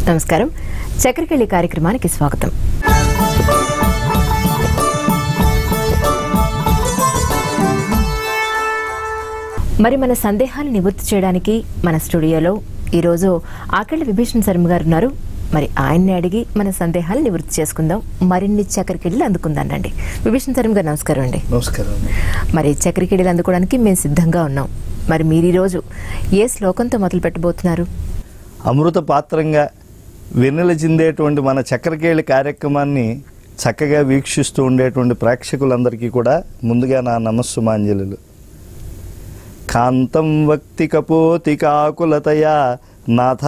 నమస్కారం చక్రకెళ్ళి కార్యక్రమానికి స్వాగతం మరి మన సందేహాలు నివృత్తి చేయడానికి మన స్టూడియోలో ఈరోజు ఆకళ్ళ విభీషణ్ శర్మ గారు ఉన్నారు మరి ఆయన్ని అడిగి మన సందేహాలు నివృత్తి చేసుకుందాం మరిన్ని చక్రకెళ్ళి అందుకుందాం రండి విభీషణ్ శర్మ గారు నమస్కారం అండి నమస్కారం మరి చక్రకెళ్ళి అందుకోవడానికి మేము సిద్ధంగా ఉన్నాం మరి మీరు ఈరోజు ఏ శ్లోకంతో మొదలు పెట్టబోతున్నారు అమృత పాత్రంగా వెన్నెల చిందేటువంటి మన చక్రకేళి కార్యక్రమాన్ని చక్కగా వీక్షిస్తూ ఉండేటువంటి ప్రేక్షకులందరికీ కూడా ముందుగా నా నమస్సుమాంజలు కాంతం వక్తి కపోతి కాకులతయా నాథ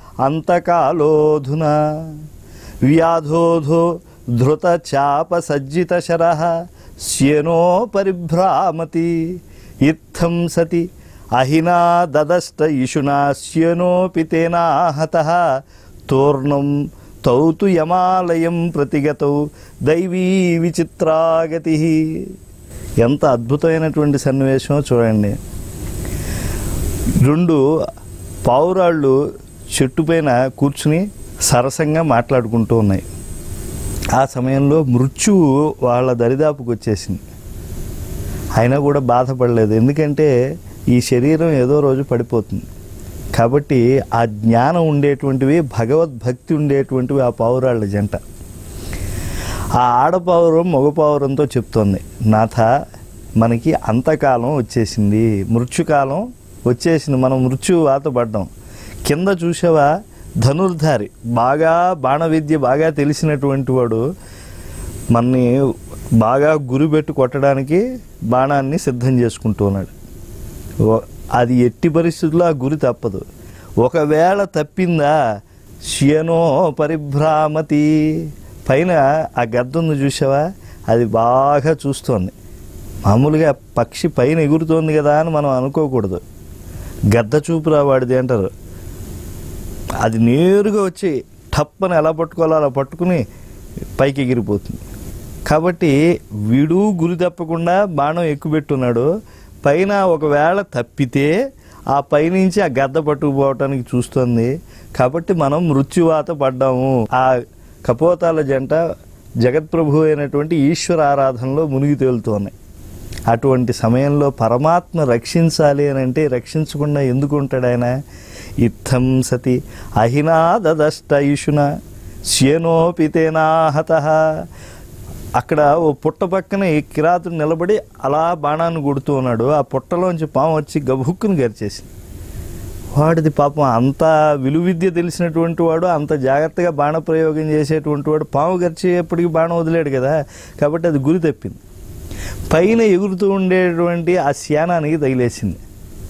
అంతకాలోధున వ్యాధోధో ధృత చాప సజ్జిత శర శ్యేనో పరిభ్రామతి ఇత్థం సతి అహినా దదష్ట ఇషునా శ్యేనోపి తేనాహత తూర్ణం తౌతు యమాలయం ప్రతిగతౌ దైవీ విచిత్రాగతి ఎంత అద్భుతమైనటువంటి సన్నివేశమో చూడండి రెండు పావురాళ్ళు చెట్టు పైన కూర్చుని సరసంగా మాట్లాడుకుంటూ ఉన్నాయి ఆ సమయంలో మృత్యువు వాళ్ళ దరిదాపుకు వచ్చేసింది అయినా కూడా బాధపడలేదు ఎందుకంటే ఈ శరీరం ఏదో రోజు పడిపోతుంది కాబట్టి ఆ జ్ఞానం ఉండేటువంటివి భగవద్భక్తి ఉండేటువంటివి ఆ పావురాళ్ళ జంట ఆ ఆడపావురం మగపావురంతో చెప్తోంది నాథ మనకి అంతకాలం వచ్చేసింది మృత్యుకాలం వచ్చేసింది మనం మృత్యు వాత పడ్డాం కింద చూసావా ధనుర్ధారి బాగా బాణ విద్య బాగా తెలిసినటువంటి వాడు మనని బాగా గురి పెట్టి కొట్టడానికి బాణాన్ని సిద్ధం చేసుకుంటూ ఉన్నాడు ఓ- అది ఎట్టి పరిస్థితుల్లో ఆ గురి తప్పదు ఒకవేళ తప్పిందా శియనో పరిభ్రామతి పైన ఆ గద్ద ఉంది చూసావా అది బాగా చూస్తోంది మామూలుగా పక్షి పైన ఎగురుతోంది కదా అని మనం అనుకోకూడదు గద్ద చూపురా వాడిది అంటారు అది నేరుగా వచ్చి టప్పని ఎలా పట్టుకోవాలో అలా పట్టుకుని పైకి ఎగిరిపోతుంది కాబట్టి వీడు గురి తప్పకుండా బాణం ఎక్కుపెట్టున్నాడు పైన ఒకవేళ తప్పితే ఆ పైనుంచి ఆ గద్ద పట్టుకుపోవటానికి చూస్తుంది కాబట్టి మనం మృత్యువాత పడ్డాము ఆ కపోతాల జంట జగత్ప్రభు అయినటువంటి ఈశ్వర ఆరాధనలో మునిగి తేలుతున్నాయి అటువంటి సమయంలో పరమాత్మ రక్షించాలి అని అంటే రక్షించకుండా ఎందుకు ఉంటాడు ఆయన ఇత్థం సతి అహినా దదష్ట ఇషున శ్యేనోపితేనాహత అక్కడ ఓ పుట్ట పక్కన ఈ కిరాతుడు నిలబడి అలా బాణాన్ని కొడుతూ ఉన్నాడు ఆ పుట్టలోంచి పాము వచ్చి గబుక్కుని గరిచేసింది వాడిది పాపం అంత విలువిద్య తెలిసినటువంటి వాడు అంత జాగ్రత్తగా బాణ ప్రయోగం చేసేటువంటి వాడు పాము గరిచేపటికి బాణం వదిలేడు కదా కాబట్టి అది గురి తప్పింది పైన ఎగురుతూ ఉండేటువంటి ఆ శానానికి తగిలేసింది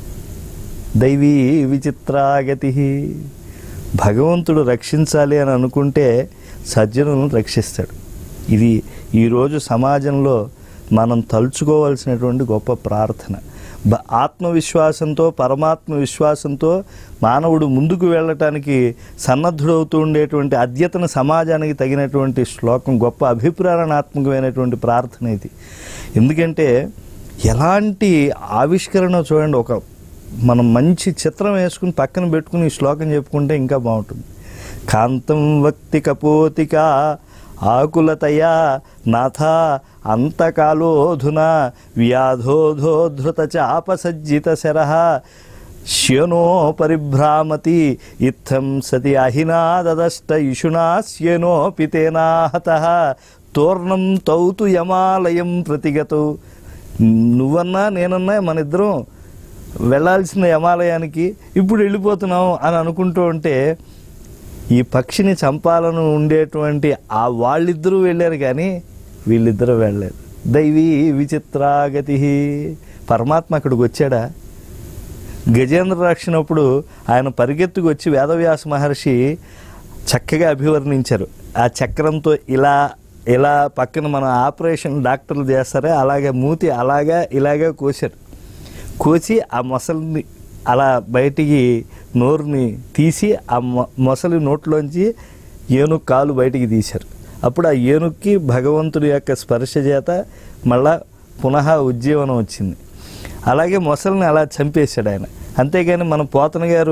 దైవీ విచిత్రాగతి భగవంతుడు రక్షించాలి అని అనుకుంటే సజ్జనులను రక్షిస్తాడు ఇది ఈరోజు సమాజంలో మనం తలుచుకోవాల్సినటువంటి గొప్ప ప్రార్థన బ- ఆత్మవిశ్వాసంతో పరమాత్మ విశ్వాసంతో మానవుడు ముందుకు వెళ్ళటానికి సన్నద్ధుడవుతూ ఉండేటువంటి అద్యతన సమాజానికి తగినటువంటి శ్లోకం గొప్ప అభిప్రేరణాత్మకమైనటువంటి ప్రార్థన ఇది ఎందుకంటే ఎలాంటి ఆవిష్కరణ చూడండి ఒక మనం మంచి చిత్రం వేసుకుని పక్కన పెట్టుకుని ఈ శ్లోకం చెప్పుకుంటే ఇంకా బాగుంటుంది కాంతం వక్తి కపోతిక ఆకులతయా నాథ అంతకాలోధున వ్యాధోధోధృత చాపసజ్జిత శర శ్యనో పరిభ్రామతి ఇత్థం సతి అహినా దదష్ట ఇషునా శ్యనోపి తేనాహత తోర్ణం తౌతు యమాలయం ప్రతిగతౌ నువ్వన్నా నేనన్నా మన ఇద్దరం వెళ్ళాల్సిన యమాలయానికి ఇప్పుడు వెళ్ళిపోతున్నాం అని అనుకుంటూ ఉంటే ఈ పక్షిని చంపాలని ఉండేటువంటి ఆ వాళ్ళిద్దరూ వెళ్ళారు కానీ వీళ్ళిద్దరూ వెళ్ళలేదు దైవీ విచిత్రాగతి పరమాత్మ అక్కడికి వచ్చాడా గజేంద్ర రక్షణప్పుడు ఆయన పరిగెత్తుకు వచ్చి వేదవ్యాస మహర్షి చక్కగా అభివర్ణించారు ఆ చక్రంతో ఇలా ఇలా పక్కన మన ఆపరేషన్ డాక్టర్లు చేస్తారే అలాగే మూతి అలాగా ఇలాగా కోసారు కోసి ఆ మొసలిని అలా బయటికి నోరుని తీసి ఆ మొ మొసలి నోట్లోంచి ఏనుగు కాలు బయటికి తీశారు అప్పుడు ఆ ఏనుగుకి భగవంతుడి యొక్క స్పర్శ చేత మళ్ళా పునః ఉజ్జీవనం వచ్చింది అలాగే మొసలిని అలా చంపేశాడు ఆయన అంతేగాని మన పోతన గారు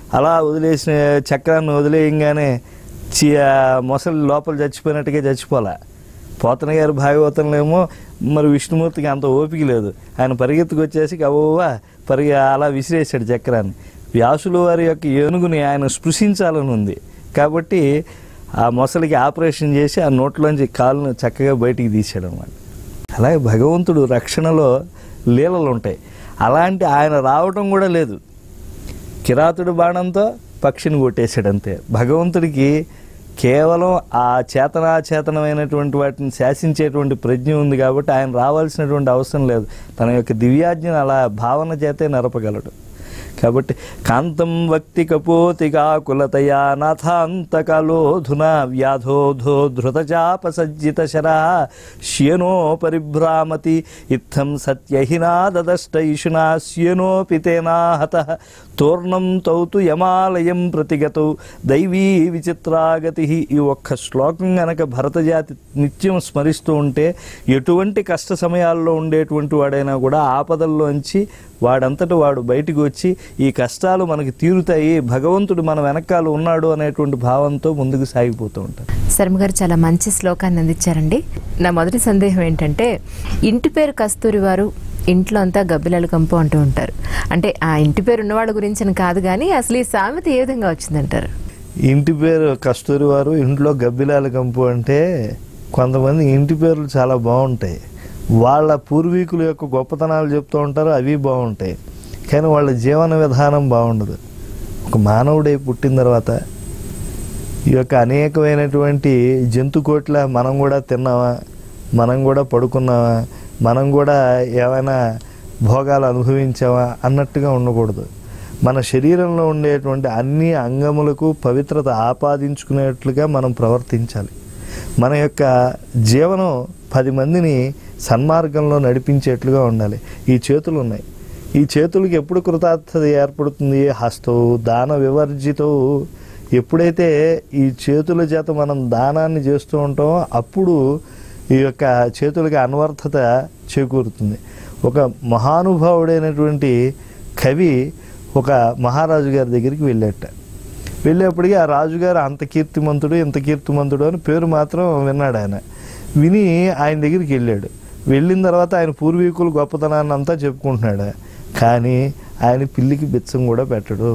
అలా వదిలేసిన చక్రాన్ని వదిలేయంగానే చి ఆ మొసలి లోపల చచ్చిపోయినట్టుగా చచ్చిపోలే పోతన గారి భాగవతంలో ఏమో మరి విష్ణుమూర్తికి అంత ఓపిక లేదు ఆయన పరిగెత్తుకు వచ్చేసి కవ్వా పరిగె అలా విసిరేసాడు చక్రాన్ని వ్యాసుల వారి యొక్క ఏనుగుని ఆయన స్పృశించాలని ఉంది కాబట్టి ఆ మొసలికి ఆపరేషన్ చేసి ఆ నోట్లోంచి కాలును చక్కగా బయటికి తీసాడు అనమాట అలాగే భగవంతుడు రక్షణలో లీలలు ఉంటాయి అలాంటి ఆయన రావటం కూడా లేదు కిరాతుడు బాణంతో పక్షిని కొట్టేశాడు అంతే భగవంతుడికి కేవలం ఆ చేతనాచేతనమైనటువంటి వాటిని శాసించేటువంటి ప్రజ్ఞ ఉంది కాబట్టి ఆయన రావాల్సినటువంటి అవసరం లేదు తన యొక్క దివ్యాజ్ఞను అలా భావన చేతే నరపగలడు కాబట్టి కాంతం వక్తి కపోతిగా కులతయా నాథాంతకాలోధునా వ్యాధోధో ధృతచాపసజ్జిత శరా శ్యనో పరిభ్రామతి ఇత్థం సత్యహినా దదష్టైషునా శ్యనోపి తేనాహత తూర్ణం తౌతు యమాలయం ప్రతిగతౌ దైవీ విచిత్రాగతి ఈ ఒక్క శ్లోకం గనక భరతజాతి నిత్యం స్మరిస్తూ ఉంటే ఎటువంటి కష్ట సమయాల్లో ఉండేటువంటి వాడైనా కూడా ఆపదల్లోంచి వాడంతట వాడు బయటికి వచ్చి ఈ కష్టాలు మనకి తీరుతాయి భగవంతుడు మన వెనకాల ఉన్నాడు అనేటువంటి భావంతో ముందుకు సాగిపోతూ ఉంటారు శర్మ గారు చాలా మంచి శ్లోకాన్ని అందించారండి నా మొదటి సందేహం ఏంటంటే ఇంటి పేరు కస్తూరి వారు ఇంట్లో అంతా గబ్బిలాలు కంపు అంటూ ఉంటారు అంటే ఆ ఇంటి పేరు ఉన్నవాళ్ళ గురించి అని కాదు కానీ అసలు ఈ సామెత ఏ విధంగా వచ్చిందంటారు ఇంటి పేరు కస్తూరి వారు ఇంట్లో గబ్బిలాల కంపు అంటే కొంతమంది ఇంటి పేర్లు చాలా బాగుంటాయి వాళ్ళ పూర్వీకుల యొక్క గొప్పతనాలు చెప్తూ ఉంటారు అవి బాగుంటాయి కానీ వాళ్ళ జీవన విధానం బాగుండదు ఒక మానవుడై పుట్టిన తర్వాత ఈ యొక్క అనేకమైనటువంటి జంతుకోట్ల మనం కూడా తిన్నామా మనం కూడా పడుకున్నామా మనం కూడా ఏమైనా భోగాలు అనుభవించామా అన్నట్టుగా ఉండకూడదు మన శరీరంలో ఉండేటువంటి అన్ని అంగములకు పవిత్రత ఆపాదించుకునేట్లుగా మనం ప్రవర్తించాలి మన యొక్క జీవనం పది మందిని సన్మార్గంలో నడిపించేట్లుగా ఉండాలి ఈ చేతులు ఉన్నాయి ఈ చేతులకి ఎప్పుడు కృతార్థత ఏర్పడుతుంది హస్తవు దాన వివర్జితవు ఎప్పుడైతే ఈ చేతుల చేత మనం దానాన్ని చేస్తూ ఉంటామో అప్పుడు ఈ యొక్క చేతులకి అన్వర్థత చేకూరుతుంది ఒక మహానుభావుడైనటువంటి కవి ఒక మహారాజు గారి దగ్గరికి వెళ్ళేట వెళ్ళేప్పటికీ ఆ రాజుగారు అంత కీర్తిమంతుడు ఇంత కీర్తిమంతుడు అని పేరు మాత్రం విన్నాడు ఆయన విని ఆయన దగ్గరికి వెళ్ళాడు వెళ్ళిన తర్వాత ఆయన పూర్వీకులు గొప్పతనాన్ని అంతా చెప్పుకుంటున్నాడు కానీ ఆయన పిల్లికి బిచ్చం కూడా పెట్టడు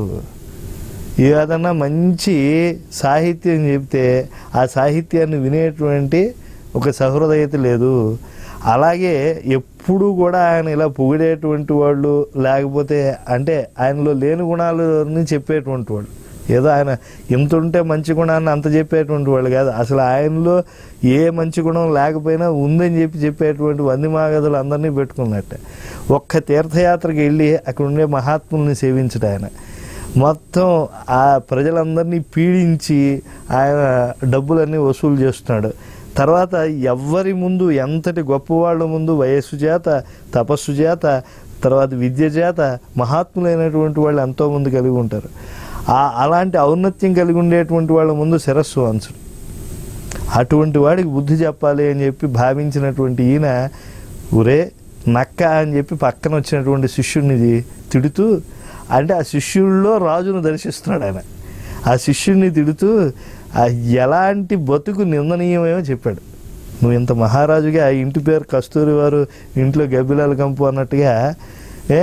ఏదన్నా మంచి సాహిత్యం చెప్తే ఆ సాహిత్యాన్ని వినేటువంటి ఒక సహృదయత లేదు అలాగే ఎప్పుడు కూడా ఆయన ఇలా పొగిడేటువంటి వాళ్ళు లేకపోతే అంటే ఆయనలో లేని గుణాలని చెప్పేటువంటి వాళ్ళు ఏదో ఆయన ఇంత ఉంటే మంచి గుణాన్ని అంత చెప్పేటువంటి వాళ్ళు కాదు అసలు ఆయనలో ఏ మంచి గుణం లేకపోయినా ఉందని చెప్పి చెప్పేటువంటి వంది మాగదులు అందరినీ పెట్టుకున్నట్టే ఒక్క తీర్థయాత్రకి వెళ్ళి అక్కడ ఉండే మహాత్ముల్ని సేవించడు ఆయన మొత్తం ఆ ప్రజలందరినీ పీడించి ఆయన డబ్బులన్నీ వసూలు చేస్తున్నాడు తర్వాత ఎవ్వరి ముందు ఎంతటి గొప్పవాళ్ళ ముందు వయస్సు చేత తపస్సు చేత తర్వాత విద్య చేత మహాత్ములైనటువంటి వాళ్ళు ఎంతోమంది కలిగి ఉంటారు ఆ అలాంటి ఔన్నత్యం కలిగి ఉండేటువంటి వాళ్ళ ముందు శిరస్సు వంచడు అటువంటి వాడికి బుద్ధి చెప్పాలి అని చెప్పి భావించినటువంటి ఈయన ఒరే నక్క అని చెప్పి పక్కన వచ్చినటువంటి శిష్యుడిని తిడుతూ అంటే ఆ శిష్యుల్లో రాజును దర్శిస్తున్నాడు ఆయన ఆ శిష్యుడిని తిడుతూ ఆ ఎలాంటి బతుకు నిందనీయమేమో చెప్పాడు నువ్వు ఇంత మహారాజుగా ఆ ఇంటి పేరు కస్తూరి వారు ఇంట్లో గబ్బిలాల కంపు అన్నట్టుగా ఏ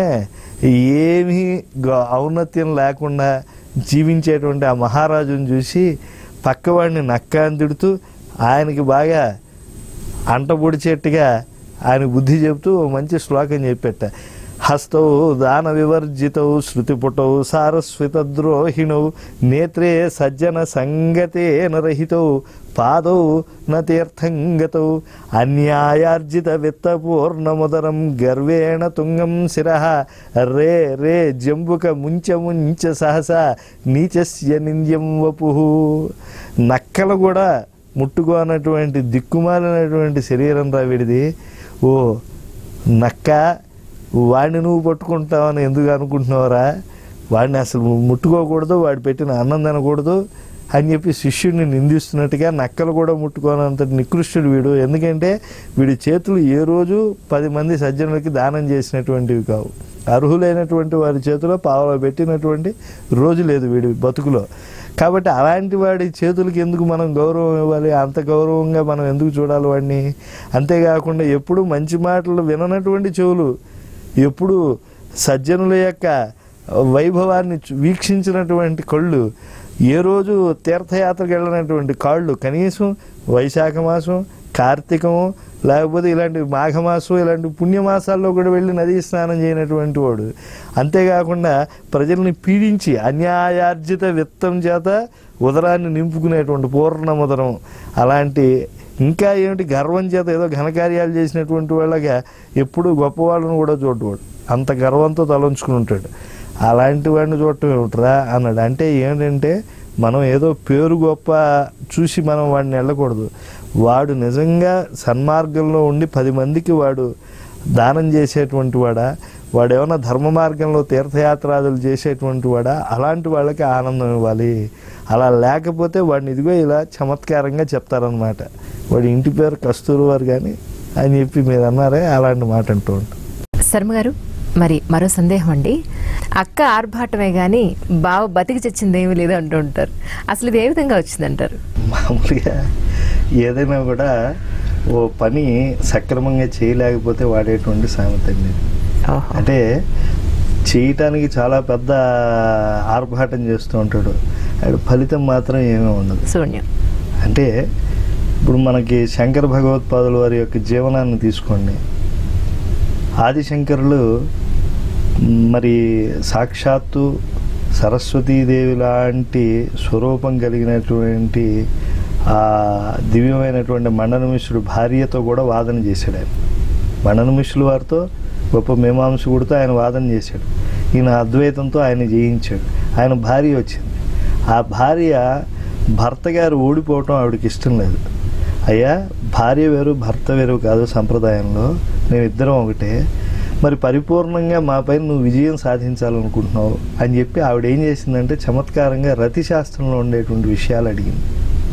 ఏమీ గ- ఔన్నత్యం లేకుండా జీవించేటువంటి ఆ మహారాజుని చూసి పక్కవాడిని నక్క అని తిడుతూ ఆయనకి బాగా అంటబొడిచేట్టుగా ఆయన బుద్ధి చెబుతూ ఓ మంచి శ్లోకం చెప్పేట హస్తౌ దాన వివర్జితౌ శృతిపుటౌ సారస్వత ద్రోహిణౌ నేత్రే సజ్జన సంగతే నరహితౌ పాదౌ న తీర్థంగతౌ అన్యాయార్జిత విత్తపూర్ణముదరం గర్వేణ తుంగం శిర రే రే జంబుక ముంచ ముంచ సహస నీచస్య నింద్యం వపు నక్కలు కూడా ముట్టుకోనటువంటి దిక్కుమాలినటువంటి శరీరం రా వీడిది ఓ నక్క వాడిని నువ్వు పట్టుకుంటావని ఎందుకు అనుకుంటున్నావురా వాడిని అసలు ముట్టుకోకూడదు వాడు పెట్టిన అన్నం తినకూడదు అని చెప్పి శిష్యుడిని నిందిస్తున్నట్టుగా నక్కలు కూడా ముట్టుకోనంత నికృష్టుడు వీడు ఎందుకంటే వీడి చేతులు ఏ రోజు పది మంది సజ్జనులకి దానం చేసినటువంటివి కావు అర్హులైనటువంటి వారి చేతిలో పావలో పెట్టినటువంటి రోజు లేదు వీడి బతుకులో కాబట్టి అలాంటి వాడి చేతులకి ఎందుకు మనం గౌరవం ఇవ్వాలి అంత గౌరవంగా మనం ఎందుకు చూడాలి వాడిని అంతేకాకుండా ఎప్పుడు మంచి మాటలు విననటువంటి చెవులు ఎప్పుడు సజ్జనుల యొక్క వైభవాన్ని చూ- వీక్షించినటువంటి కళ్ళు ఏ రోజు తీర్థయాత్రకు వెళ్ళినటువంటి కాళ్ళు కనీసం వైశాఖ మాసం కార్తీకము లేకపోతే ఇలాంటి మాఘమాసం ఇలాంటి పుణ్యమాసాల్లో కూడా వెళ్ళి నదీ స్నానం చేయనటువంటి వాడు అంతేకాకుండా ప్రజల్ని పీడించి అన్యాయార్జిత విత్తం చేత ఉదరాన్ని నింపుకునేటువంటి పూర్ణముదరం అలాంటి ఇంకా ఏమిటి గర్వం చేత ఏదో ఘనకార్యాలు చేసినటువంటి వాళ్ళగా ఎప్పుడు గొప్పవాళ్ళని కూడా చూడవాడు అంత గర్వంతో తలంచుకుని ఉంటాడు అలాంటి వాడిని చూడటం ఏమిట్రా అన్నాడు అంటే ఏంటంటే మనం ఏదో పేరు గొప్ప చూసి మనం వాడిని వెళ్ళకూడదు వాడు నిజంగా సన్మార్గంలో ఉండి పది మందికి వాడు దానం చేసేటువంటి వాడా వాడు ఏమైనా ధర్మ మార్గంలో తీర్థయాత్రాదులు చేసేటువంటి వాడా అలాంటి వాళ్ళకి ఆనందం ఇవ్వాలి అలా లేకపోతే వాడిని ఇదిగో ఇలా చమత్కారంగా చెప్తారనమాట వాడి ఇంటి పేరు కస్తూరి వారు కానీ అని చెప్పి మీరు అన్నారే అలాంటి మాట అంటూ ఉంటాం శర్మ గారు మరి మరో సందేహం అండి అక్క ఆర్భాటమే గాని బావ బతికి చచ్చింది ఏమీ లేదు అంటూ ఉంటారు అసలు ఇది ఏ విధంగా వచ్చిందంటారు మామూలుగా ఏదైనా కూడా ఓ పని సక్రమంగా చేయలేకపోతే వాడేటువంటి సామెత అండి ఇది. ఓహో. అంటే చేయటానికి చాలా పెద్ద ఆర్భాటం చేస్తూ ఉంటాడు అక్కడ ఫలితం మాత్రం ఏమీ ఉండదు శూన్యం అంటే ఇప్పుడు మనకి శంకర భగవత్పాదుల వారి యొక్క జీవనాన్ని తీసుకోండి ఆదిశంకరులు మరి సాక్షాత్తు సరస్వతీదేవి లాంటి స్వరూపం కలిగినటువంటి ఆ దివ్యమైనటువంటి మండనమిశ్రుడు భార్యతో కూడా వాదన చేశాడు ఆయన మండనమిశ్రుల వారితో గొప్ప మీమాంసకుడితో ఆయన వాదన చేశాడు ఈయన అద్వైతంతో ఆయన జయించాడు ఆయన భార్య వచ్చింది ఆ భార్య భర్త గారు ఓడిపోవటం ఆవిడకి ఇష్టం లేదు అయ్యా భార్య వేరు భర్త వేరు కాదు సంప్రదాయంలో మేమిద్దరం ఒకటే మరి పరిపూర్ణంగా మా పైన నువ్వు విజయం సాధించాలనుకుంటున్నావు అని చెప్పి ఆవిడ ఏం చేసిందంటే చమత్కారంగా రతి శాస్త్రంలో ఉండేటువంటి విషయాలు అడిగింది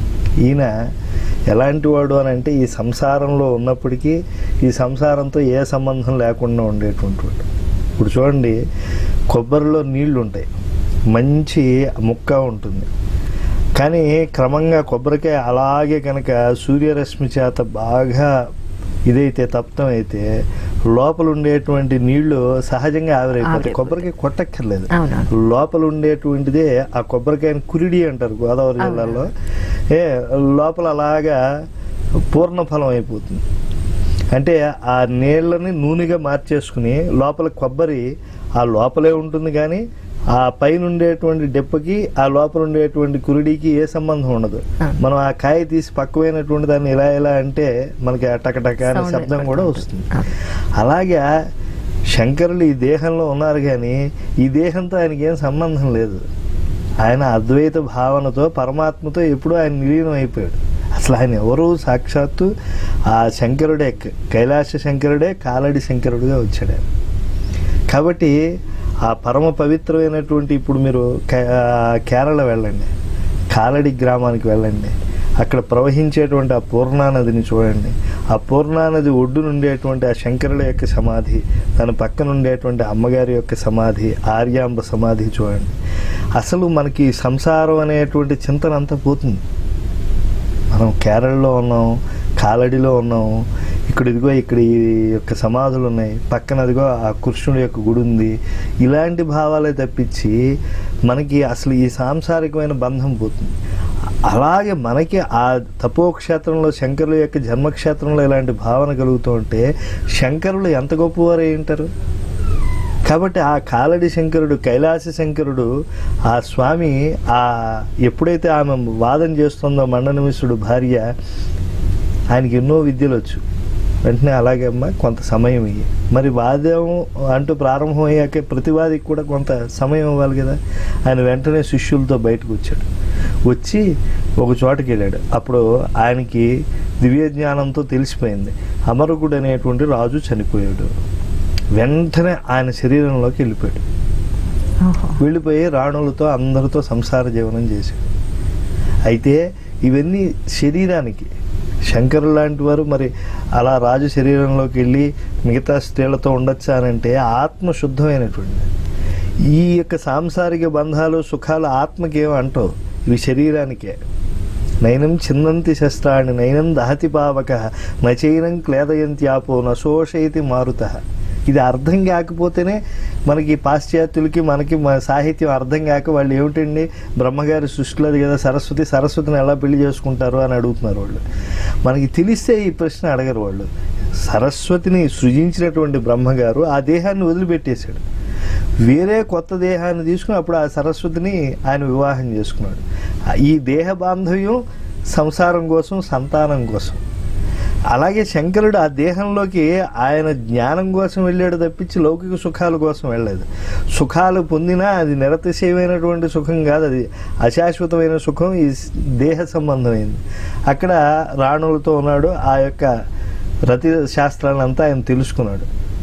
ఈయన ఎలాంటి వాడు అని అంటే ఈ సంసారంలో ఉన్నప్పటికీ ఈ సంసారంతో ఏ సంబంధం లేకుండా ఉండేటువంటి వాడు ఇప్పుడు చూడండి కొబ్బరిలో నీళ్లు ఉంటాయి మంచి ముక్క ఉంటుంది కానీ క్రమంగా కొబ్బరికాయ అలాగే కనుక సూర్యరశ్మి చేత బాగా ఇదైతే తప్తం అయితే లోపల ఉండేటువంటి నీళ్లు సహజంగా ఆవిరైపోతాయి ఆవిరైపోతాయి. కొబ్బరికాయ కొట్టక్కర్లేదు అవునవును. లోపల ఉండేటువంటిదే ఆ కొబ్బరికాయని కురిడి అంటారు గోదావరి అవును. జిల్లాలో ఏ లోపల అలాగా పూర్ణ ఫలం అయిపోతుంది అంటే ఆ నీళ్ళని నూనెగా మార్చేసుకుని లోపల కొబ్బరి ఆ లోపలే ఉంటుంది కానీ ఆ పైన ఉండేటువంటి డెప్పకి ఆ లోపల ఉండేటువంటి కురిడికి ఏ సంబంధం ఉండదు ఆ. మనం ఆ కాయ తీసి పక్కవైనటువంటి దాన్ని ఇలా ఇలా అంటే మనకి ఆ టకటక అనే Sound శబ్దం కూడా వినపడుతూ వస్తుంది ఉంటుంది. అలాగా శంకరులు ఈ దేహంలో ఉన్నారు కానీ ఈ దేహంతో ఆయనకి ఏం సంబంధం లేదు ఆయన అద్వైత భావనతో పరమాత్మతో ఎప్పుడూ ఆయన విలీనం అయిపోయాడు అసలు ఆయన ఎవరు సాక్షాత్తు ఆ శంకరుడే కైలాస శంకరుడే కాలడి శంకరుడుగా వచ్చాడు ఆయన కాబట్టి ఆ పరమ పవిత్రమైనటువంటి ఇప్పుడు మీరు కే- ఆ కేరళ వెళ్ళండి కాలడి గ్రామానికి వెళ్ళండి అక్కడ ప్రవహించేటువంటి ఆ పూర్ణానదిని చూడండి ఆ పూర్ణానది ఒడ్డు నుండేటువంటి ఆ శంకరుల యొక్క సమాధి దాని పక్కన ఉండేటువంటి అమ్మగారి యొక్క సమాధి ఆర్యాంబ సమాధి చూడండి అసలు మనకి సంసారం అనేటువంటి చింతన అంతా పోతుంది మనం కేరళలో ఉన్నాం కాలడిలో ఉన్నాం ఇక్కడ ఇదిగో ఇక్కడ ఈ యొక్క సమాధులు ఉన్నాయి పక్కన అదిగో ఆ కృష్ణుడి యొక్క గుడి ఉంది ఇలాంటి భావాలే తప్పించి మనకి అసలు ఈ సాంసారికమైన బంధం పోతుంది అలాగే మనకి ఆ తపోక్షేత్రంలో శంకరుల యొక్క జన్మక్షేత్రంలో ఇలాంటి భావన కలుగుతూ ఉంటే శంకరులు ఎంత గొప్పవారు ఏంటారు కాబట్టి ఆ కాలడి శంకరుడు కైలాస శంకరుడు ఆ స్వామి ఆ ఎప్పుడైతే ఆమె వాదన చేస్తుందో మండనమిశ్రుడు భార్య ఆయనకి ఎన్నో విద్యలు వచ్చు వెంటనే అలాగే అమ్మ కొంత సమయం ఇయ్యి మరి వాదం అంటూ ప్రారంభం అయ్యాక ప్రతివాదికి కూడా కొంత సమయం ఇవ్వాలి కదా ఆయన వెంటనే శిష్యులతో బయటకు వచ్చాడు వచ్చి ఒక చోటకి వెళ్ళాడు అప్పుడు ఆయనకి దివ్య జ్ఞానంతో తెలిసిపోయింది అమరకుడు అనేటువంటి రాజు చనిపోయాడు వెంటనే ఆయన శరీరంలోకి వెళ్ళిపోయాడు ఓహో. వెళ్ళిపోయి రాణులతో అందరితో సంసార జీవనం చేశాడు అయితే ఇవన్నీ శరీరానికి శంకరులు లాంటి వారు మరి అలా రాజు శరీరంలోకి వెళ్ళి మిగతా స్త్రీలతో ఉండొచ్చా అని అంటే ఆత్మ శుద్ధమైనటువంటి ఈ యొక్క సాంసారిక బంధాలు సుఖాలు ఆత్మకి ఏమో అంటావు ఇవి శరీరానికే నైనం చిందంతి శస్త్రాన్ని నైనం దహతి పావక నచైనం క్లేదయంత్యాపో నశోషయతి మారుత ఇది అర్థం కాకపోతేనే మనకి పాశ్చాత్యులకి మనకి మన సాహిత్యం అర్థం కాక వాళ్ళు ఏమిటండి బ్రహ్మగారి సృష్టిలో కదా సరస్వతి సరస్వతిని ఎలా పెళ్లి చేసుకుంటారు అని అడుగుతున్నారు వాళ్ళు మనకి తెలిస్తే ఈ ప్రశ్న అడగరు వాళ్ళు సరస్వతిని సృజించినటువంటి బ్రహ్మగారు ఆ దేహాన్ని వదిలిపెట్టేశాడు వేరే కొత్త దేహాన్ని తీసుకుని అప్పుడు ఆ సరస్వతిని ఆయన వివాహం చేసుకున్నాడు ఈ దేహ బాంధవ్యం సంసారం కోసం సంతానం కోసం అలాగే శంకరుడు ఆ దేహంలోకి ఆయన జ్ఞానం కోసం వెళ్ళాడు తప్పించి లౌకిక సుఖాల కోసం వెళ్ళలేదు సుఖాలు పొందినా అది నిరతిశయమైనటువంటి సుఖం కాదు అది అశాశ్వతమైన సుఖం ఈ దేహ సంబంధమైంది అక్కడ రాణులతో ఉన్నాడు ఆ యొక్క రతి శాస్త్రాలంతా ఆయన తెలుసుకున్నాడు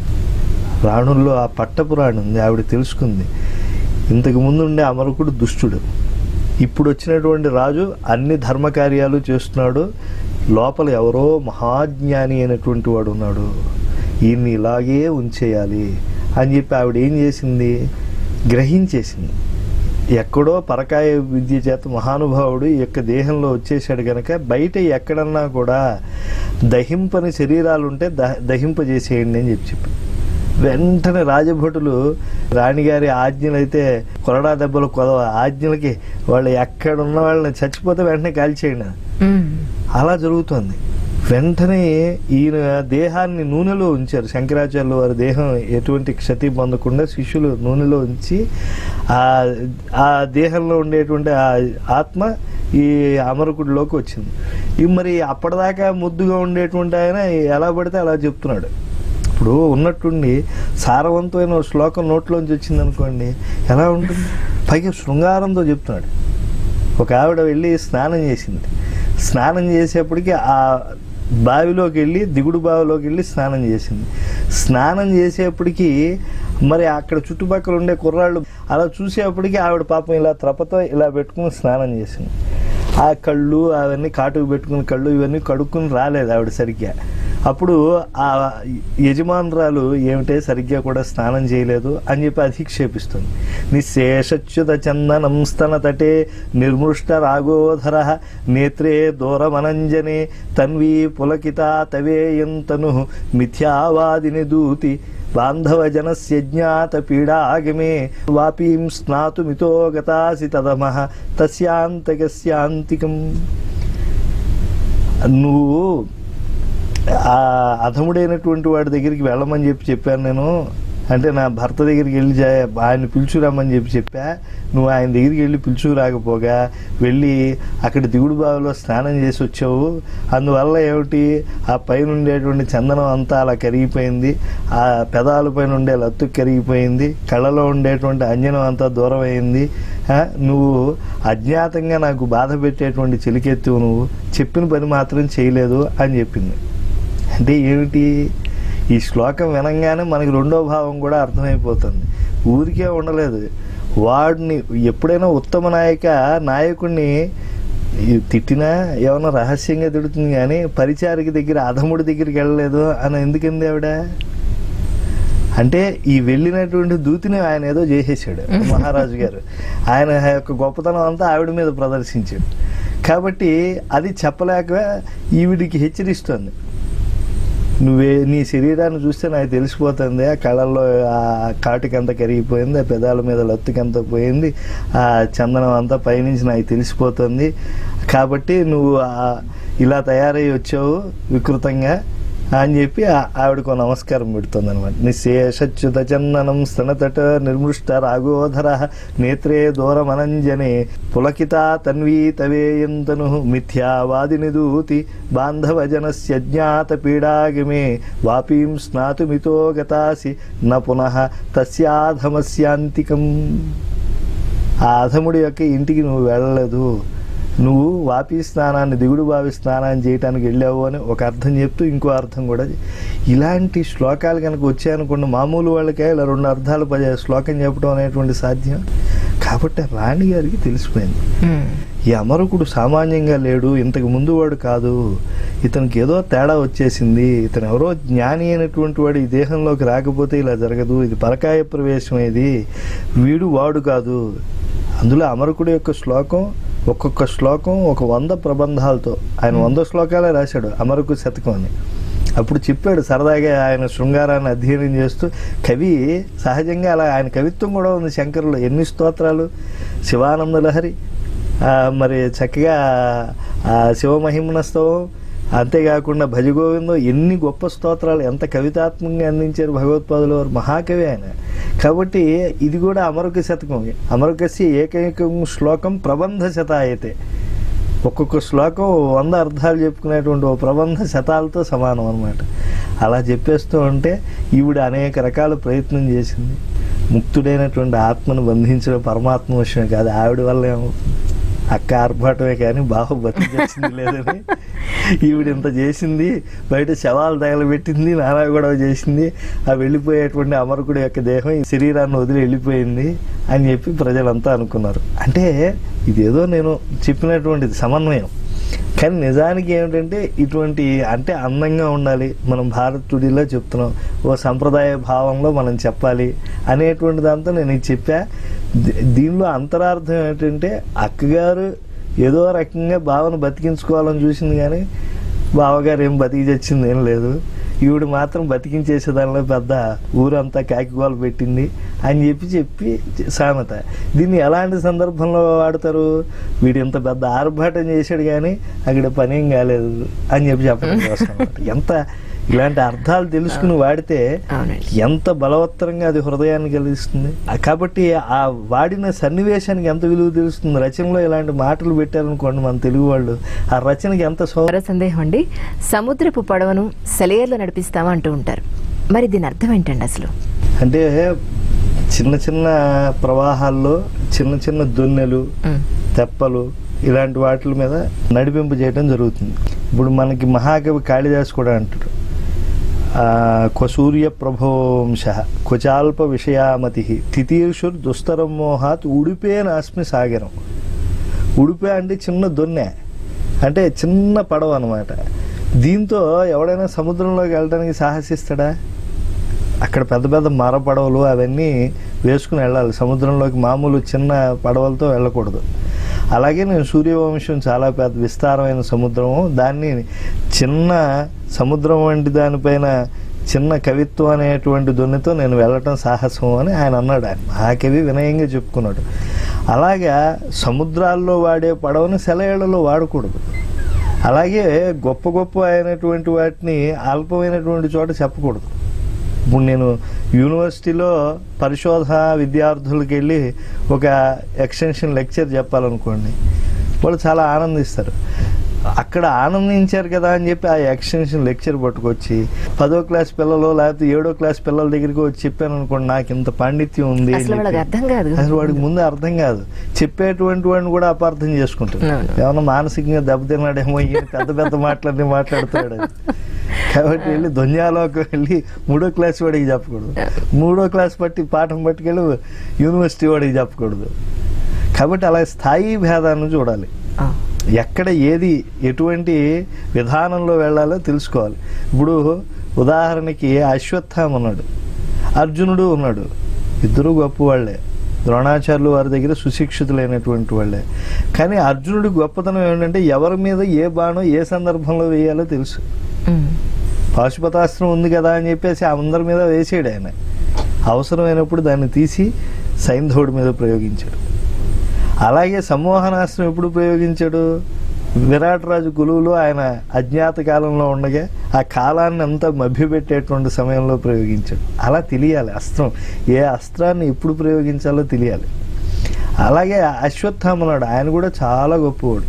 రాణుల్లో ఆ పట్టపురాణి ఉంది ఆవిడ తెలుసుకుంది ఇంతకు ముందు ఉండే అమరకుడు దుష్టుడు ఇప్పుడు వచ్చినటువంటి రాజు అన్ని ధర్మకార్యాలు చేస్తున్నాడు లోపల ఎవరో మహాజ్ఞాని అయినటువంటి వాడు ఉన్నాడు ఈయన్ని ఇలాగే ఉంచేయాలి అని చెప్పి ఆవిడ ఏం చేసింది గ్రహించేసింది ఎక్కడో పరకాయ విద్య చేత మహానుభావుడు ఈ యొక్క దేహంలో వచ్చేసాడు కనుక బయట ఎక్కడన్నా కూడా దహింపని శరీరాలు ఉంటే దహ దహింపజేసేయండి అని చెప్పి చెప్పి వెంటనే రాజభటులు రాణిగారి ఆజ్ఞలు అయితే కొరడా దెబ్బలు కొదవ ఆజ్ఞలకి వాళ్ళు ఎక్కడ ఉన్న వాళ్ళని చచ్చిపోతే వెంటనే కాల్చేయండి మ్మ్. అలా జరుగుతుంది వెంటనే ఈయన దేహాన్ని నూనెలో ఉంచారు శంకరాచార్యులు వారి దేహం ఎటువంటి క్షతి పొందకుండా శిష్యులు నూనెలో ఉంచి ఆ ఆ దేహంలో ఉండేటువంటి ఆ ఆత్మ ఈ అమరకుడిలోకి వచ్చింది ఇవి మరి అప్పటిదాకా ముద్దుగా ఉండేటువంటి ఆయన ఎలా పడితే అలా చెప్తున్నాడు ఇప్పుడు ఉన్నట్టుండి సారవంతమైన ఓ శ్లోకం నోట్లోంచి వచ్చింది అనుకోండి ఎలా ఉంటుంది పైగా శృంగారంతో చెప్తున్నాడు ఒక ఆవిడ వెళ్ళి స్నానం చేసింది స్నానం చేసేప్పటికి ఆ బావిలోకి వెళ్ళి దిగుడు బావిలోకి వెళ్ళి స్నానం చేసింది స్నానం చేసేప్పటికి మరి అక్కడ చుట్టుపక్కల ఉండే కుర్రాళ్ళు అలా చూసేప్పటికి ఆవిడ పాపం ఇలా త్రపతో ఇలా పెట్టుకుని స్నానం చేసింది ఆ కళ్ళు అవన్నీ కాటుకు పెట్టుకుని కళ్ళు ఇవన్నీ కడుక్కుని రాలేదు ఆవిడ సరిగ్గా అప్పుడు ఆ యజమానురాలు ఏమిటే సరిగ్గా కూడా స్నానం చేయలేదు అని చెప్పి అధిక్షేపిస్తుంది నిశేషచ్యుత చందనం స్తన తటే నిర్మృష్ట రాగోధర నేత్రే దూరమనంజనే తన్వీ పులకిత తవేయంతను మిథ్యావాదిని దూతి బాంధవ జనస్య జ్ఞాత పీడాగమే వాపీం స్నాతుమితో గతాసి తదమః తస్యాంతకస్యాంతికం నువ్వు ఆ అధముడైనటువంటి వాడి దగ్గరికి వెళ్ళమని చెప్పి చెప్పాను నేను అంటే నా భర్త దగ్గరికి వెళ్ళి జా- ఆయన పిలుచురమ్మని చెప్పి చెప్పా నువ్వు ఆయన దగ్గరికి వెళ్ళి పిలుచుకురాకపోగా వెళ్ళి అక్కడ దిగుడు బావిలో స్నానం చేసి వచ్చావు అందువల్ల ఏమిటి ఆ పైన ఉండేటువంటి చందనం అంతా అలా కరిగిపోయింది ఆ పెదాల పైన ఉండే లత్తు కరిగిపోయింది కళ్ళలో ఉండేటువంటి అంజనం అంతా దూరం అయింది ఆ, నువ్వు అజ్ఞాతంగా నాకు బాధ పెట్టేటువంటి చిలికెత్తువు నువ్వు చెప్పిన పని మాత్రం చేయలేదు అని చెప్పింది అంటే ఏమిటి ఈ శ్లోకం వినంగానే మనకి రెండో భావం కూడా అర్థమైపోతుంది ఊరికే ఉండలేదు వాడిని ఎప్పుడైనా ఉత్తమ నాయక నాయకుడిని ఈ తిట్టినా ఏమన్నా రహస్యంగా తిడుతుంది కానీ పరిచారిక దగ్గర అధముడి దగ్గరికి వెళ్ళలేదు అని ఎందుకంది ఆవిడ అంటే ఈ వెళ్ళినటువంటి దూతిని ఆయన ఏదో చేసేసాడు మహారాజు గారు ఆయన యొక్క గొప్పతనం అంతా ఆవిడ మీద ప్రదర్శించాడు కాబట్టి అది చెప్పలేక ఈవిడికి హెచ్చరిస్తుంది నువ్వే నీ శరీరాన్ని చూస్తే నాకు తెలిసిపోతుంది ఆ కళ్ళల్లో ఆ కాటుకి అంతా కరిగిపోయింది ఆ పెదాల మీద లత్తుకి అంతా పోయింది ఆ చందనం అంతా పైనుంచి నాకు తెలిసిపోతుంది కాబట్టి నువ్వు ఆ- ఇలా తయారై వచ్చావు వికృతంగా అని చెప్పి ఆ- ఆవిడకు నమస్కారం పెడుతుంది అనమాట నిశేషచ్యుత చందనం స్తనతట నిర్మృష్ట రాగోధర నేత్రే దూరమనంజనే పులకిత తన్వీ తవేయంతను మిథ్యావాదిని దూతి బాంధవజనస్య జ్ఞాత పీడాగమే వాపీం స్నాతుమితో గతాసి న పునః తస్యాధమస్యాంతికం ఆ అధముడి యొక్క ఇంటికి నువ్వు వెళ్ళలేదు నువ్వు వాపి స్నానాన్ని దిగుడు బావి స్నానాన్ని చేయడానికి వెళ్ళావు అని ఒక అర్థం చెప్తూ ఇంకో అర్థం కూడా చె- ఇలాంటి శ్లోకాలు కనుక వచ్చాయనుకోండి మామూలు వాళ్ళకే ఇలా రెండు అర్థాలు పదే శ్లోకం చెప్పడం అనేటువంటి సాధ్యం కాబట్టి రాణి గారికి తెలిసిపోయింది మ్మ్. ఈ అమరకుడు సామాన్యంగా లేడు ఇంతకు ముందు వాడు కాదు ఇతనికి ఏదో తేడా వచ్చేసింది ఇతను ఎవరో జ్ఞాని అయినటువంటి వాడు ఈ దేహంలోకి రాకపోతే ఇలా జరగదు ఇది పరకాయ ప్రవేశం ఇది వీడు వాడు కాదు అందులో అమరకుడి యొక్క శ్లోకం ఒక్కొక్క శ్లోకం ఒక వంద ప్రబంధాలతో ఆయన వంద శ్లోకాలే రాశాడు అమరకు శతకం అని అప్పుడు చెప్పాడు సరదాగా ఆయన శృంగారాన్ని అధ్యయనం చేస్తూ కవి సహజంగా అలా ఆయన కవిత్వం కూడా ఉంది శంకరులు ఎన్ని స్తోత్రాలు శివానంద లహరి ఆ, మరి చక్కగా ఆ శివమహిమనస్తవం అంతేకాకుండా భజగోవిందం ఎన్ని గొప్ప స్తోత్రాలు ఎంత కవితాత్మకంగా అందించారు భగవత్పాదులు వారు మహాకవి ఆయన కాబట్టి ఇది కూడా అమరుక శతకం అమరుకస్య ఏకైకం శ్లోకం ప్రబంధ శతాయతే ఒక్కొక్క శ్లోకం వంద అర్థాలు చెప్పుకునేటువంటి ఓ ప్రబంధ శతాలతో సమానం అనమాట అలా చెప్పేస్తూ ఉంటే ఈవిడ అనేక రకాల ప్రయత్నం చేసింది ముక్తుడైనటువంటి ఆత్మను బంధించడం పరమాత్మ విషయం కాదు ఆవిడ వల్ల ఏమవుతుంది అక్క ఆర్భాటమే కానీ బాహు బతికొచ్చింది లేదని ఈవిడ ఇంత చేసింది బయట శవాలు తగలబెట్టింది నానా గొడవ చేసింది ఆ వెళ్ళిపోయేటువంటి అమరకుడి యొక్క దేహం ఈ శరీరాన్ని వదిలి వెళ్ళిపోయింది అని చెప్పి ప్రజలంతా అనుకున్నారు అంటే ఇదేదో నేను చెప్పినటువంటిది సమన్వయం కానీ నిజానికి ఏమిటంటే ఇటువంటి అంటే అందంగా ఉండాలి మనం భారతుడిలో చెప్తున్నాం ఓ సంప్రదాయ భావంలో మనం చెప్పాలి అనేటువంటి దాంతో నేను ఇది చెప్పా దీ- దీనిలో అంతరార్థం ఏంటంటే అక్కగారు ఏదో రకంగా భావన బతికించుకోవాలని చూసింది కానీ బావగారు ఏం బతికి తెచ్చింది ఏం లేదు ఈవిడ మాత్రం బతికించేసే దానిలో పెద్ద ఊరంతా కాకిగోలు పెట్టింది అని చెప్పి చెప్పి సామెత దీన్ని ఎలాంటి సందర్భంలో వాడతారు వీడు ఇంత పెద్ద ఆర్భాటం చేశాడు కానీ అక్కడ పని ఏం కాలేదు అని చెప్పి చెప్పడం కోసం అన్నమాట. ఎంత ఇలాంటి అర్థాలు తెలుసుకుని వాడితే అవునండి ఎంత బలవత్తరంగా అది హృదయాన్ని కలిగిస్తుంది ఆ కాబట్టి ఆ వాడిన సన్నివేశానికి ఎంత విలువ తెలుస్తుంది రచనలో ఇలాంటి మాటలు పెట్టారనుకోండి మన తెలుగు వాళ్ళు ఆ రచనకి ఎంత సో మరో సందేహం అండి సముద్రపు పడవను సెలయేర్లో నడిపిస్తామా అంటూ ఉంటారు మరి దీని అర్థం ఏంటండి అసలు అంటే చిన్న చిన్న ప్రవాహాల్లో చిన్న చిన్న దొన్నెలు ఉమ్, తెప్పలు ఇలాంటి వాటి మీద నడిపింపు చేయడం జరుగుతుంది ఇప్పుడు మనకి మహాకవి కాళిదాస్ కూడా అంటాడు ఆ, క్వసూర్య ప్రభోంశ క్వచాల్ప విషయామతి తితీర్షుర్ దుస్తరం మోహాత్ ఉడిపే నాస్మి సాగరం ఉడిపే అంటే చిన్న దొన్నె అంటే చిన్న పడవ అనమాట దీంతో ఎవడైనా సముద్రంలోకి వెళ్ళడానికి సాహసిస్తాడా అక్కడ పెద్ద పెద్ద మర పడవలు అవన్నీ వేసుకుని వెళ్ళాలి సముద్రంలోకి మామూలు చిన్న పడవలతో వెళ్ళకూడదు అలాగే నేను సూర్యవంశం చాలా పెద్ద విస్తారమైన సముద్రము దాన్ని చిన్న సముద్రం వంటి దానిపైన చిన్న కవిత్వం అనేటువంటి దొన్నితో నేను వెళ్ళటం సాహసం అని ఆయన అన్నాడు ఆయన మహాకవి వినయంగా చెప్పుకున్నాడు అలాగా సముద్రాల్లో వాడే పడవని సెలయేళ్లలో వాడకూడదు అలాగే గొప్ప గొప్ప అయినటువంటి వాటిని అల్పమైనటువంటి చోట చెప్పకూడదు ఇప్పుడు నేను యూనివర్సిటీలో పరిశోధన విద్యార్థులకు వెళ్ళి ఒక ఎక్స్టెన్షన్ లెక్చర్ చెప్పాలనుకోండి వాళ్ళు చాలా ఆనందిస్తారు అక్కడ ఆనందించారు కదా అని చెప్పి ఆ ఎక్స్టెన్షన్ లెక్చర్ పట్టుకొచ్చి పదో క్లాస్ పిల్లలు లేకపోతే ఏడో క్లాస్ పిల్లల దగ్గరికి వచ్చి చెప్పాను అనుకోండి నాకు ఇంత పాండిత్యం ఉంది అని అసలు వాళ్ళకి చెప్పి. అర్థం కాదు అసలు వాడికి ముందు అర్థం కాదు చెప్పేటువంటి వాడిని కూడా అపార్థం చేసుకుంటాడు అవును. ఏమన్నా మానసికంగా దెబ్బతిన్నాడేమో ఈయన పెద్ద పెద్ద మాటలన్నీ మాట్లాడుతున్నాడు అని. కాబట్టి వెళ్ళి దొంజాలోకి వెళ్ళి మూడో క్లాస్ వాడికి చెప్పకూడదు మూడో క్లాస్ పట్టి పాఠం పట్టుకెళ్ళి యూనివర్సిటీ వాడికి చెప్పకూడదు కాబట్టి అలా స్థాయి భేదాన్ని చూడాలి ఆ, ఎక్కడ ఏది ఎటువంటి విధానంలో వెళ్ళాలో తెలుసుకోవాలి ఇప్పుడు ఉదాహరణకి అశ్వత్థామ ఉన్నాడు అర్జునుడు ఉన్నాడు ఇద్దరు గొప్పవాళ్లే ద్రోణాచార్యులు వారి దగ్గర సుశిక్షితులైనటువంటి వాళ్ళే కానీ అర్జునుడి గొప్పతనం ఏంటంటే ఎవరి మీద ఏ బాణం ఏ సందర్భంలో వేయాలో తెలుసు ఉమ్, పాశుపతాస్త్రం ఉంది కదా అని చెప్పేసి అందరి మీద వేసాడు ఆయన అవసరమైనప్పుడు దాన్ని తీసి సైంధవుడి మీద ప్రయోగించాడు అలాగే సమ్మోహనాస్త్రం ఎప్పుడు ప్రయోగించాడు విరాట్ రాజు కొలువులో ఆయన అజ్ఞాత కాలంలో ఉండగా ఆ కాలాన్ని అంతా మభ్యపెట్టేటువంటి సమయంలో ప్రయోగించాడు అలా తెలియాలి అస్త్రం ఏ అస్త్రాన్ని ఎప్పుడు ప్రయోగించాలో తెలియాలి అలాగే అశ్వత్థామనాడు ఆయన కూడా చాలా గొప్పవాడు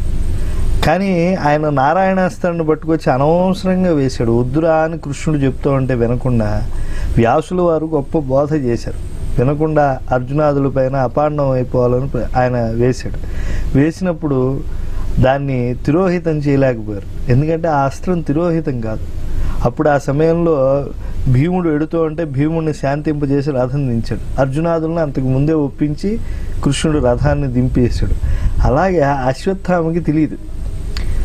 కానీ ఆయన నారాయణాస్త్రాన్ని పట్టుకొచ్చి అనవసరంగా వేశాడు వద్దురా అని కృష్ణుడు చెప్తూ ఉంటే వినకుండా వ్యాసుల వారు గొప్ప బోధ చేశారు వినకుండా అర్జునాదుల పైన అపాండం అయిపోవాలని ప్ర- ఆయన వేశాడు వేసినప్పుడు దాన్ని తిరోహితం చేయలేకపోయారు ఎందుకంటే ఆ అస్త్రం తిరోహితం కాదు అప్పుడు ఆ సమయంలో భీముడు ఎడుతూ ఉంటే భీముడిని శాంతింపజేసి రథం దించాడు అర్జునాదులను అంతకు ముందే ఒప్పించి కృష్ణుడు రథాన్ని దింపేశాడు అలాగే అశ్వత్థామకి తెలియదు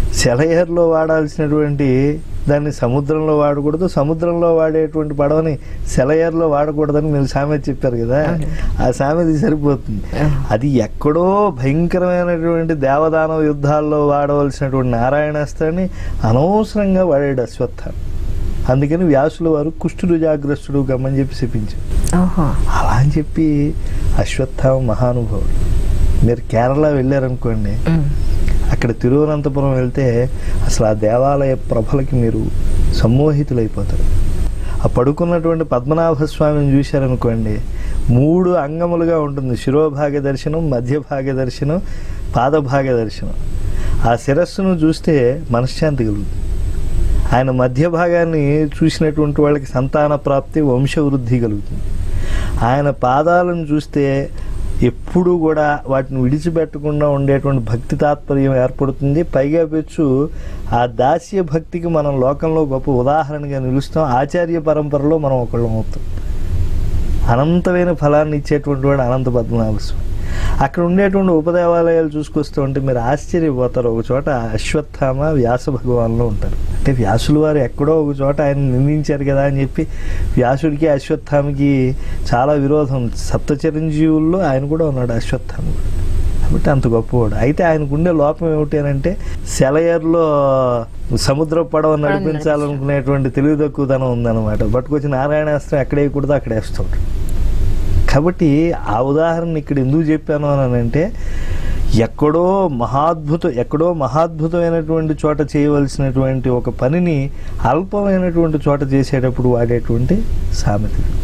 సెలయేరులో వాడాల్సినటువంటి దాన్ని సముద్రంలో వాడకూడదు సముద్రంలో వాడేటువంటి పడవని సెలయేరులో వాడకూడదని మీరు సామెత చెప్పారు కదా అవును. ఆ సామెత సరిపోతుంది అది ఎక్కడో భయంకరమైనటువంటి దేవదానవ యుద్ధాల్లో వాడవలసినటువంటి నారాయణాస్త్రాన్ని అనవసరంగా వాడాడు అశ్వత్థామ అందుకని వ్యాసుల వారు కుష్ఠుడు జాగ్రస్తుడు గమ్మని చెప్పి చెప్పించారు ఓహో అలా అని చెప్పి అశ్వత్థామ మహానుభావుడు మీరు కేరళ వెళ్ళారనుకోండి ఉమ్. అక్కడ తిరువనంతపురం వెళ్తే అసలు ఆ దేవాలయ ప్రభలకి మీరు సమ్మోహితులైపోతారు ఆ పడుకున్నటువంటి పద్మనాభ స్వామిని చూశారనుకోండి మూడు అంగములుగా ఉంటుంది శిరోభాగ దర్శనం మధ్యభాగ దర్శనం పాదభాగ దర్శనం ఆ శిరస్సును చూస్తే మనశ్శాంతి కలుగుతుంది ఆయన మధ్య భాగాన్ని చూసినటువంటి వాళ్ళకి సంతాన ప్రాప్తి వంశవృద్ధి కలుగుతుంది ఆయన పాదాలను చూస్తే ఎప్పుడూ కూడా వాటిని విడిచిపెట్టకుండా ఉండేటువంటి భక్తి తాత్పర్యం ఏర్పడుతుంది పైగా పెచ్చు ఆ దాస్య భక్తికి మనం లోకంలో గొప్ప ఉదాహరణగా నిలుస్తాం ఆచార్య పరంపరలో మనం ఒకళ్ళం అవుతాం అనంతమైన ఫలాన్ని ఇచ్చేటువంటి వాడు అనంత పద్మనాభ స్వామి అక్కడ ఉండేటువంటి ఉపదేవాలయాలు చూసుకొస్తూ ఉంటే మీరు ఆశ్చర్యపోతారు ఒక చోట అశ్వత్థామ వ్యాస భగవాన్లో ఉంటారు అంటే వ్యాసుల వారు ఎక్కడో ఒక చోట ఆయన నిందించారు కదా అని చెప్పి వ్యాసుడికి అశ్వత్థామకి చాలా విరోధం సప్త చిరంజీవుల్లో ఆయన కూడా ఉన్నాడు అశ్వత్థామ కూడా కాబట్టి అంత గొప్పవాడు అయితే ఆయనకు ఉండే లోపం ఏమిటి అని అంటే సెలయర్లో సముద్ర పడవ నడిపించాలనుకునేటువంటి తెలివి తక్కువతనం ఉందన్నమాట పట్టుకొచ్చి నారాయణాస్త్రం ఎక్కడ వేయకూడదో అక్కడ వేస్తుంటాడు కాబట్టి ఆ ఉదాహరణ ఇక్కడ ఎందుకు చెప్పాను అని అంటే ఎక్కడో మహాద్భుతం ఎక్కడో మహాద్భుతమైనటువంటి చోట చేయవలసినటువంటి ఒక పనిని అల్పమైనటువంటి చోట చేసేటప్పుడు వాడేటువంటి సామెతలు